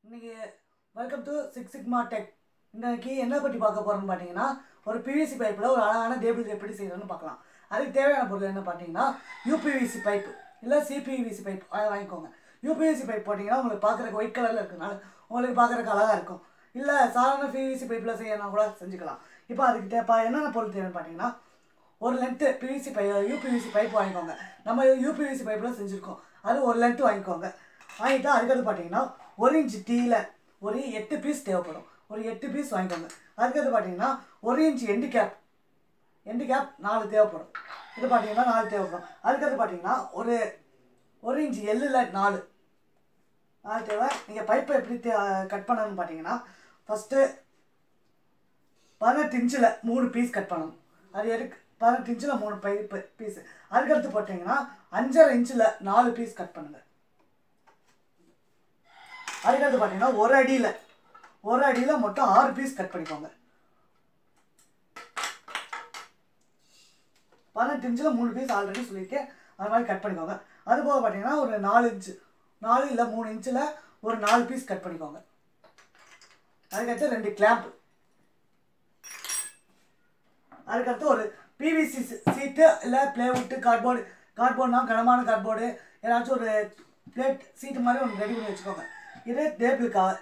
இன்னைக்கு welcome to six sigma tech இன்னைக்கு என்ன பற்றி பார்க்க போகிறோம்னு பார்த்தீங்கன்னா ஒரு பிவிசி பைப்பில் ஒரு அழகான டேபிள் எப்படி செய்யணும்னு பார்க்கலாம் அதுக்கு தேவையான பொருள் என்ன பார்த்தீங்கன்னா யூபிவிசி பைப்பு இல்லை சிபிவிசி பைப் அதை வாங்கிக்கோங்க யூபிவிசி பைப் போட்டிங்கன்னா உங்களுக்கு பார்க்குறக்கு ஒயிட் கலரில் இருக்கனால உங்களுக்கு பார்க்குறக்கு அழகாக இருக்கும் இல்லை சாதாரண பிவிசி பைப்பில் செய்யணும் கூட செஞ்சுக்கலாம் இப்போ அதுக்கு தேப்பா என்னென்ன பொருள் தேவைன்னு பார்த்தீங்கன்னா ஒரு லென்த்து பிவிசி பை யூபிவிசி பைப் வாங்கிக்கோங்க நம்ம யூபிவிசி பைப்பில் செஞ்சுருக்கோம் அது ஒரு லென்த்து வாங்கிக்கோங்க வாங்கிட்டு அதுக்கடுத்து பார்த்தீங்கன்னா ஒரு இன்ச் டீயில் ஒரு எட்டு பீஸ் தேவைப்படும் ஒரு எட்டு பீஸ் வாங்கிக்கோங்க அதுக்கடுத்து பார்த்தீங்கன்னா ஒரு inch end cap end cap நாலு தேவைப்படும் இது பார்த்தீங்கன்னா நாலு தேவைப்படும் அதுக்கடுத்து பார்த்தீங்கன்னா ஒரு ஒரு இன்ச் எள்ளில் நாலு நாலு தேவை நீங்கள் பைப்பை எப்படி தே கட் பண்ணணும்னு பார்த்தீங்கன்னா ஃபஸ்ட்டு பதினெட்டு இன்ச்சில் மூணு பீஸ் கட் பண்ணணும் அது எதுக்கு பதினெட்டு இன்ச்சில் மூணு பை பீஸ் அதுக்கடுத்து போட்டிங்கன்னா அஞ்சரை இன்ச்சில் நாலு பீஸ் கட் பண்ணுங்கள் அதுக்கடுத்து பார்த்தீங்கன்னா ஒரு அடியில் ஒரு அடியில் மொத்தம் ஆறு பீஸ் கட் பண்ணிக்கோங்க பதினெட்டு இன்ச்சில் மூணு பீஸ் ஆல்ரெடி சொல்லியிருக்கேன் அது மாதிரி கட் பண்ணிக்கோங்க அது போக பார்த்தீங்கன்னா ஒரு நாலு இன்ச்சு நாலு இல்லை மூணு இன்ச்சில் ஒரு நாலு பீஸ் கட் பண்ணிக்கோங்க அதுக்கடுத்து ரெண்டு கிளாம்ப் அதுக்கடுத்து ஒரு பிவிசி சீட்டு இல்லை ப்ளேவுட்டு கார்ட்போர்டு கார்ட்போர்ட்னா கனமான கார்ட்போர்டு ஏதாச்சும் ஒரு பிளேட் சீட்டு மாதிரி ஒன்று ரெடி பண்ணி வச்சுக்கோங்க இது டேபிள் கவர்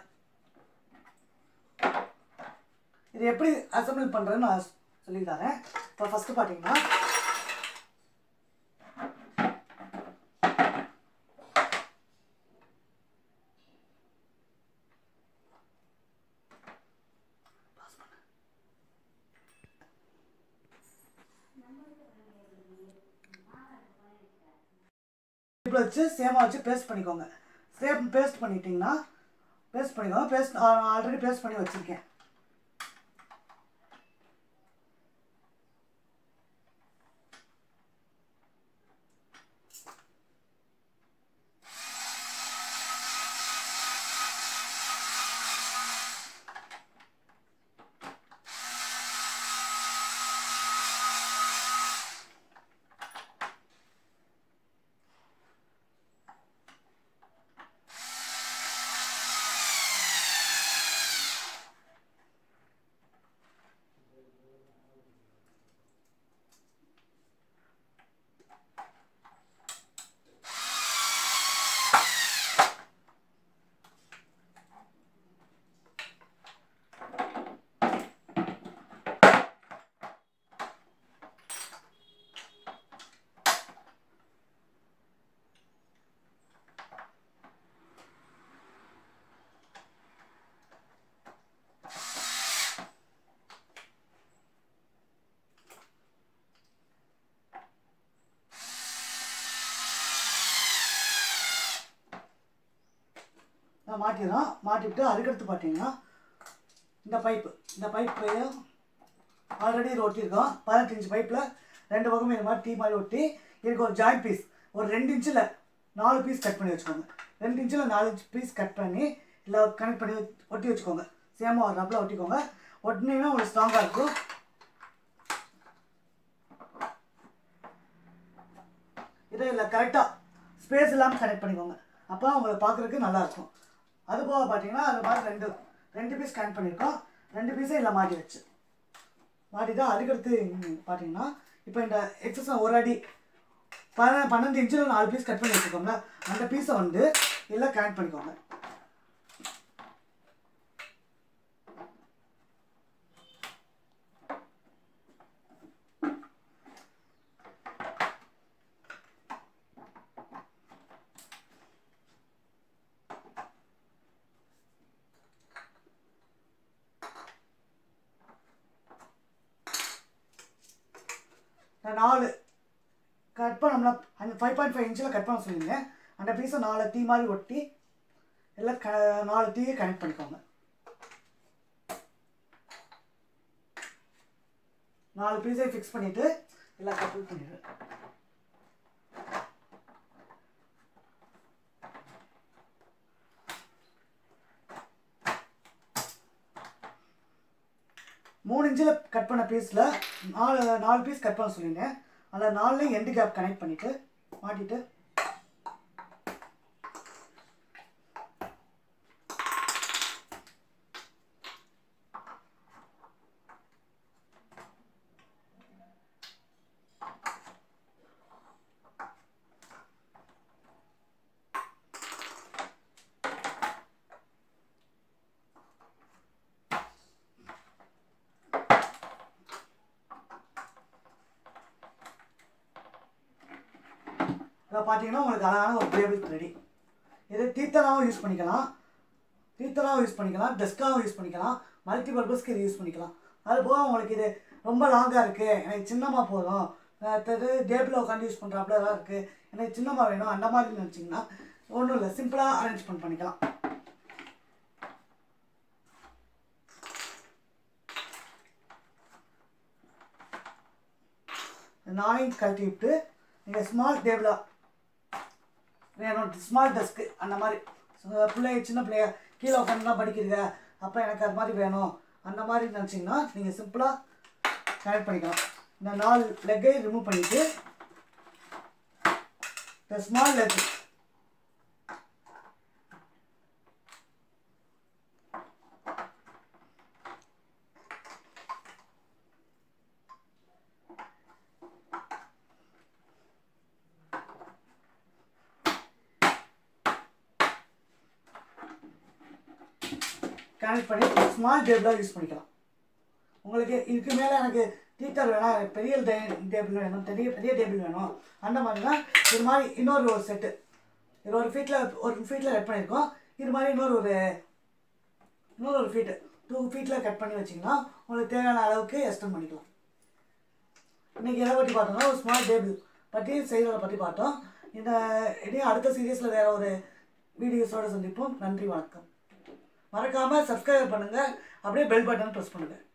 இது எப்படி அசம்பிள் பண்ணுறதுன்னு நான் சொல்லியிருக்காங்க இப்போ ஃபஸ்ட்டு பார்த்தீங்கன்னா இப்போ வச்சு சேமாக வச்சு பேஸ்ட் பண்ணிக்கோங்க சேம் பேஸ்ட் பண்ணிட்டீங்கன்னா பேஸ்ட் பண்ணிக்கோங்க பேஸ்ட் ஆல்ரெடி பேஸ்ட் பண்ணி வச்சுருக்கேன் நான் மாட்டிடுறோம் மாட்டிவிட்டு அதுக்கடுத்து பார்த்தீங்கன்னா இந்த பைப்பு இந்த பைப்பையும் ஆல்ரெடி இது ஒட்டியிருக்கோம் பதினெட்டு இன்ச் பைப்பில் ரெண்டு பக்கமும் இது மாதிரி டீ மாதிரி ஒட்டி இதுக்கு ஒரு ஜாயிண்ட் பீஸ் ஒரு ரெண்டு இன்ச்சில் நாலு பீஸ் கட் பண்ணி வச்சுக்கோங்க ரெண்டு இன்ச்சில் நாலு இன்ச் பீஸ் கட் பண்ணி இல்லை கனெக்ட் பண்ணி வச்சு- ஒட்டி வச்சுக்கோங்க சேமாக ஒரு ரப்பில் ஒட்டிக்கோங்க ஒட்டினீங்கன்னா உங்களுக்கு ஸ்ட்ராங்காக இருக்கும் இதை இல்லை கரெக்டாக ஸ்பேஸ் இல்லாமல் கனெக்ட் பண்ணிக்கோங்க அப்போ தான் உங்களுக்கு பார்க்குறதுக்கு நல்லாயிருக்கும் அது போக பார்த்தீங்கன்னா அது மாதிரி ரெண்டு ரெண்டு பீஸ் கனெக்ட் பண்ணியிருக்கோம் ரெண்டு பீஸே இல்லை மாட்டி வச்சு மாட்டிட்டு அதுக்கடுத்து ம், பார்த்தீங்கன்னா இப்போ இந்த எக்ஸஸ் ஒரு அடி பன்ன பன்னெண்டு இன்ச்சில் நாலு பீஸ் கட் பண்ணி வச்சுக்கோங்க அந்த பீஸை வந்து இல்லை கனெக்ட் பண்ணிக்கோங்க நான் நாலு கட் பண்ணோம்னா அந்த ஃபைவ் பாயிண்ட் ஃபைவ் இன்ச்சில் கட் பண்ண சொல்லியிருந்தேன் அந்த பீஸை நாலு டீ மாதிரி ஒட்டி எல்லாம் க நாலு டீயை கனெக்ட் பண்ணிக்கோங்க நாலு பீஸை ஃபிக்ஸ் பண்ணிவிட்டு எல்லாம் கப்புள் பண்ணிடு மூணு இன்ச்சில் கட் பண்ண பீஸில் நாலு நாலு பீஸ் கட் பண்ண சொல்லியிருந்தேன் அதில் நாலுலையும் எண்டு கேப் கனெக்ட் பண்ணிவிட்டு மாட்டிட்டு இப்போ பார்த்தீங்கன்னா உங்களுக்கு அழகான ஒரு டேபிள் ரெடி இது டீத்தனாகவும் யூஸ் பண்ணிக்கலாம் டீத்தனாகவும் யூஸ் பண்ணிக்கலாம் டெஸ்க்காகவும் யூஸ் பண்ணிக்கலாம் மல்டி பர்பஸ்க்கு இது யூஸ் பண்ணிக்கலாம் அது போக உங்களுக்கு இது ரொம்ப லாங்காக இருக்குது எனக்கு சின்னமாக போதும் அடுத்தது டேபிளில் உட்காந்து யூஸ் பண்ணுறாப்புல தான் இருக்குது எனக்கு சின்னமாக வேணும் அந்த மாதிரி நினச்சிங்கன்னா ஒன்றும் இல்லை சிம்பிளாக அரேஞ்ச்மெண்ட் பண்ணிக்கலாம் நானையும் கழட்டி விட்டு நீங்கள் ஸ்மால் டேபிளாக வேணும் ஸ்மால் டெஸ்க்கு அந்த மாதிரி So, பிள்ளைங்க சின்ன பிள்ளைங்க கீழே உட்காந்துலாம் படிக்கிறீங்க அப்போ எனக்கு அது மாதிரி வேணும் அந்த மாதிரி நினச்சிங்கன்னா நீங்கள் சிம்பிளாக கனெக்ட் பண்ணிக்கலாம் இந்த நாலு லெக்கை ரிமூவ் பண்ணிவிட்டு இந்த ஸ்மால் லெக் கனெக்ட் பண்ணி ஸ்மால் டேபிளாக யூஸ் பண்ணிக்கலாம் உங்களுக்கு இதுக்கு மேலே எனக்கு டீச்சர் வேணாம் எனக்கு பெரிய டேபிள் வேணும் பெரிய பெரிய டேபிள் வேணும் அந்த மாதிரினா இது மாதிரி இன்னொரு ஒரு செட்டு இது ஒரு ஃபீட்டில் ஒரு ஃபீட்டில் கட் பண்ணியிருக்கோம் இது மாதிரி இன்னொரு ஒரு இன்னொரு ஒரு ஃபீட்டு டூ ஃபீட்டில் கட் பண்ணி வச்சிங்கன்னா உங்களுக்கு தேவையான அளவுக்கு எக்ஸ்டெண்ட் பண்ணிக்கலாம் இன்றைக்கி எதை பற்றி பார்த்தோம்னா ஒரு ஸ்மால் டேபிள் பற்றி செய்கிறத பற்றி பார்த்தோம் இந்த இடையே அடுத்த சீரியஸில் வேறு ஒரு வீடியோஸோடு சந்திப்போம் நன்றி வணக்கம் மறக்காமல் சப்ஸ்கிரைப் பண்ணுங்கள் அப்படியே பெல் பட்டன் ப்ரெஸ் பண்ணுங்கள்